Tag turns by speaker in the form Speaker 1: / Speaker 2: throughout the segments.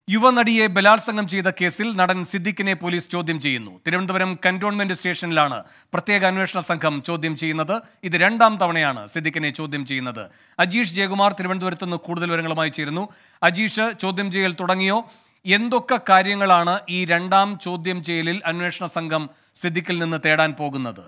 Speaker 1: യുവനടിയെ ബലാത്സംഗം ചെയ്ത കേസിൽ നടൻ സിദ്ദിഖിനെ പോലീസ് ചോദ്യം ചെയ്യുന്നു തിരുവനന്തപുരം കന്റോൺമെന്റ് സ്റ്റേഷനിലാണ് പ്രത്യേക അന്വേഷണ സംഘം ചോദ്യം ചെയ്യുന്നത് ഇത് രണ്ടാം തവണയാണ് സിദ്ദിഖിനെ ചോദ്യം ചെയ്യുന്നത് അജീഷ് ജയകുമാർ തിരുവനന്തപുരത്ത് നിന്ന് കൂടുതൽ വിവരങ്ങളുമായി ചേരുന്നു അജീഷ് ചോദ്യം ചെയ്യൽ തുടങ്ങിയോ എന്തൊക്കെ കാര്യങ്ങളാണ് ഈ രണ്ടാം ചോദ്യം ചെയ്യലിൽ അന്വേഷണ സംഘം സിദ്ദിഖിൽ നിന്ന് തേടാൻ പോകുന്നത്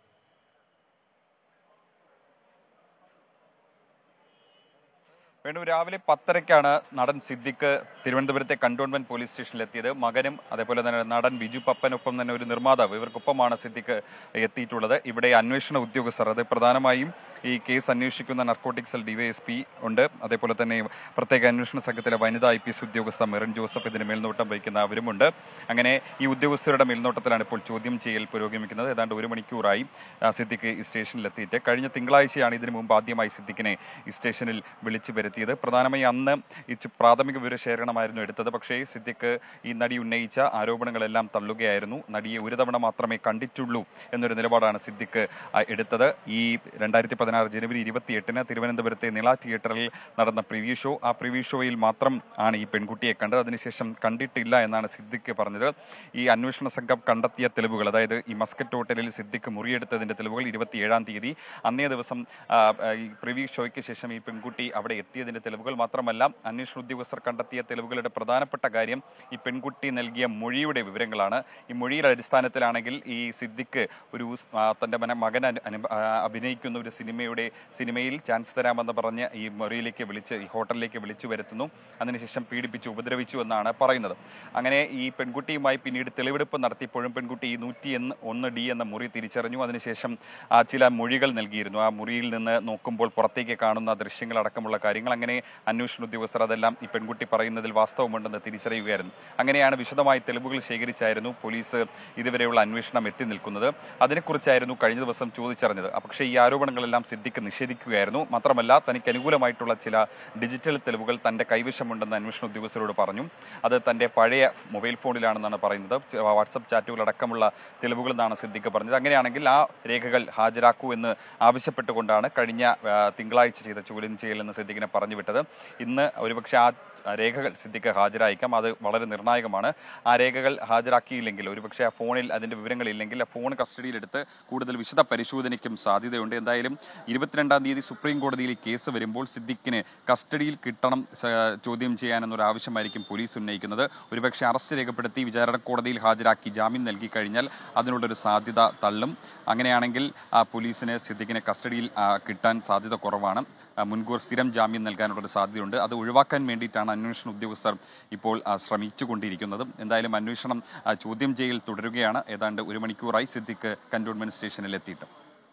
Speaker 2: വേണു രാവിലെ പത്തരയ്ക്കാണ് നടൻ സിദ്ദിഖ് തിരുവനന്തപുരത്തെ കണ്ടോൺമെന്റ് പോലീസ് സ്റ്റേഷനിലെത്തിയത് മകനും അതേപോലെ തന്നെ നടൻ ബിജു പപ്പനൊപ്പം തന്നെ ഒരു നിർമ്മാതാവ് ഇവർക്കൊപ്പമാണ് സിദ്ദിഖ് എത്തിയിട്ടുള്ളത് ഇവിടെ അന്വേഷണ ഉദ്യോഗസ്ഥർ അത് പ്രധാനമായും ഈ കേസ് അന്വേഷിക്കുന്ന നർക്കോട്ടിക് സെൽ ഡിവൈഎസ്പി ഉണ്ട് അതേപോലെ തന്നെ പ്രത്യേക അന്വേഷണ സംഘത്തിലെ വനിതാ ഐ പി എസ് ഉദ്യോഗസ്ഥ മെറിൻ ജോസഫ് ഇതിന് മേൽനോട്ടം വഹിക്കുന്ന അവരുമുണ്ട് അങ്ങനെ ഈ ഉദ്യോഗസ്ഥരുടെ മേൽനോട്ടത്തിലാണ് ഇപ്പോൾ ചോദ്യം ചെയ്യൽ പുരോഗമിക്കുന്നത് ഏതാണ്ട് ഒരു മണിക്കൂറായി ആ, സിദ്ദിഖ് ഈ സ്റ്റേഷനിലെത്തിയിട്ട് കഴിഞ്ഞ തിങ്കളാഴ്ചയാണ് ഇതിനു മുമ്പ് ആദ്യമായി സിദ്ദിഖിനെ ഈ സ്റ്റേഷനിൽ വിളിച്ചു വരുത്തിയത് പ്രധാനമായും അന്ന് ഈ ചു- പ്രാഥമിക വിവരശേഖരണമായിരുന്നു എടുത്തത് പക്ഷേ സിദ്ദിഖ് ഈ നടി ഉന്നയിച്ച ആരോപണങ്ങളെല്ലാം തള്ളുകയായിരുന്നു നടിയെ ഒരു തവണ മാത്രമേ കണ്ടിട്ടുള്ളൂ എന്നൊരു നിലപാടാണ് സിദ്ദിഖ് ആ, എടുത്തത് ഈ രണ്ടായിരത്തി പതിനാറ് ജനുവരി ഇരുപത്തിയെട്ടിന് തിരുവനന്തപുരത്തെ നിള തിയേറ്ററിൽ നടന്ന പ്രിവ്യൂ ഷോ ആ പ്രിവ്യൂ ഷോയിൽ മാത്രം ആണ് ഈ പെൺകുട്ടിയെ കണ്ടത് അതിനുശേഷം കണ്ടിട്ടില്ല എന്നാണ് സിദ്ദിഖ് പറഞ്ഞത് ഈ അന്വേഷണ സംഘം കണ്ടെത്തിയ തെളിവുകൾ അതായത് ഈ മസ്കറ്റ് ഹോട്ടലിൽ സിദ്ദിഖ് മുറിയെടുത്തതിന്റെ തെളിവുകൾ ഇരുപത്തിയേഴാം തീയതി അന്നേ ദിവസം ആ, ആ, ഈ പ്രിവ്യൂ ഷോയ്ക്ക് ശേഷം ഈ പെൺകുട്ടി അവിടെ എത്തിയതിന്റെ തെളിവുകൾ മാത്രമല്ല അന്വേഷണ ഉദ്യോഗസ്ഥർ കണ്ടെത്തിയ തെളിവുകളുടെ പ്രധാനപ്പെട്ട കാര്യം ഈ പെൺകുട്ടി നൽകിയ മൊഴിയുടെ വിവരങ്ങളാണ് ഈ മൊഴിയുടെ അടിസ്ഥാനത്തിലാണെങ്കിൽ ഈ സിദ്ദിഖ് ഒരു ആ, തന്റെ മന- മകൻ അനു- അനു- ആ, അഭിനയിക്കുന്ന ഒരു സിനിമയുടെ സിനിമയിൽ ചാൻസ് തരാമെന്ന് പറഞ്ഞ് ഈ മുറിയിലേക്ക് വിളിച്ച് ഈ ഹോട്ടലിലേക്ക് വിളിച്ചു വരുത്തുന്നു അതിനുശേഷം പീഡിപ്പിച്ചു ഉപദ്രവിച്ചു എന്നാണ് പറയുന്നത് അങ്ങനെ ഈ പെൺകുട്ടിയുമായി പിന്നീട് തെളിവെടുപ്പ് നടത്തിയപ്പോഴും പെൺകുട്ടി ഈ നൂറ്റി എന്ന് ഒന്ന് ഡി എന്ന മുറി തിരിച്ചറിഞ്ഞു അതിനുശേഷം ആ ചില മൊഴികൾ നൽകിയിരുന്നു ആ മുറിയിൽ നിന്ന് നോക്കുമ്പോൾ പുറത്തേക്ക് കാണുന്ന ദൃശ്യങ്ങൾ അടക്കമുള്ള കാര്യങ്ങൾ അങ്ങനെ അന്വേഷണ ഉദ്യോഗസ്ഥർ അതെല്ലാം ഈ പെൺകുട്ടി പറയുന്നതിൽ വാസ്തവമുണ്ടെന്ന് തിരിച്ചറിയുകയായിരുന്നു അങ്ങനെയാണ് വിശദമായി തെളിവുകൾ ശേഖരിച്ചായിരുന്നു പോലീസ് ഇതുവരെയുള്ള അന്വേഷണം എത്തി നിൽക്കുന്നത് അതിനെക്കുറിച്ചായിരുന്നു കഴിഞ്ഞ ദിവസം ചോദിച്ചറിഞ്ഞത് പക്ഷേ ഈ ആരോപണങ്ങളെല്ലാം സിദ്ദിഖ് നിഷേധിക്കുകയായിരുന്നു മാത്രമല്ല തനിക്ക് അനുകൂലമായിട്ടുള്ള ചില ഡിജിറ്റൽ തെളിവുകൾ തന്റെ കൈവശമുണ്ടെന്ന് അന്വേഷണ ഉദ്യോഗസ്ഥരോട് പറഞ്ഞു അത് തന്റെ പഴയ മൊബൈൽ ഫോണിലാണെന്നാണ് പറയുന്നത് ച- വാട്സപ്പ് ചാറ്റുകൾ അടക്കമുള്ള തെളിവുകൾ എന്നാണ് സിദ്ദിഖ് പറഞ്ഞത് അങ്ങനെയാണെങ്കിൽ ആ രേഖകൾ ഹാജരാക്കൂ എന്ന് ആവശ്യപ്പെട്ടുകൊണ്ടാണ് കഴിഞ്ഞ ആ, തിങ്കളാഴ്ച ചെയ്ത ചോദ്യം ചെയ്യലെന്ന് സിദ്ദിഖിനെ പറഞ്ഞു വിട്ടത് ഇന്ന് ഒരുപക്ഷെ ആ രേഖകൾ സിദ്ദിഖ് ഹാജരായിക്കാം അത് വളരെ നിർണായകമാണ് ആ രേഖകൾ ഹാജരാക്കിയില്ലെങ്കിൽ ഒരുപക്ഷെ ആ ഫോണിൽ അതിന്റെ വിവരങ്ങളില്ലെങ്കിൽ ആ ഫോൺ കസ്റ്റഡിയിലെടുത്ത് കൂടുതൽ വിശദ പരിശോധനയ്ക്കും സാധ്യതയുണ്ട് എന്തായാലും ഇരുപത്തിരണ്ടാം തീയതി സുപ്രീം കോടതിയിൽ ഈ കേസ് വരുമ്പോൾ സിദ്ദിഖിന് കസ്റ്റഡിയിൽ കിട്ടണം സ- ചോദ്യം ചെയ്യാനെന്നൊരു ആവശ്യമായിരിക്കും പോലീസ് ഉന്നയിക്കുന്നത് ഒരുപക്ഷെ അറസ്റ്റ് രേഖപ്പെടുത്തി വിചാരണ കോടതിയിൽ ഹാജരാക്കി ജാമ്യം നൽകി കഴിഞ്ഞാൽ അതിനുള്ളൊരു സാധ്യത തള്ളും അങ്ങനെയാണെങ്കിൽ ആ പോലീസിന് സിദ്ദിഖിനെ കസ്റ്റഡിയിൽ ആ, കിട്ടാൻ സാധ്യത കുറവാണ് ആ, മുൻകൂർ സ്ഥിരം ജാമ്യം നൽകാനുള്ളൊരു സാധ്യതയുണ്ട് അത് ഒഴിവാക്കാൻ വേണ്ടിയിട്ടാണ് അന്വേഷണ ഉദ്യോഗസ്ഥർ ഇപ്പോൾ ആ, ശ്രമിച്ചുകൊണ്ടിരിക്കുന്നത് എന്തായാലും അന്വേഷണം ആ, ചോദ്യം ചെയ്യൽ തുടരുകയാണ് ഏതാണ്ട് ഒരു മണിക്കൂറായി സിദ്ദിഖ് കന്റോൺമെന്റ് സ്റ്റേഷനിൽ എത്തിയിട്ട്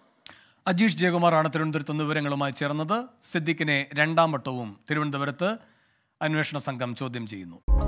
Speaker 1: അജീഷ് ജയകുമാറാണ് തിരുവനന്തപുരത്ത് നിന്ന് വിവരങ്ങളുമായി ചേർന്നത് സിദ്ദിഖിനെ രണ്ടാം വട്ടവും തിരുവനന്തപുരത്ത് അന്വേഷണ സംഘം ചോദ്യം ചെയ്യുന്നു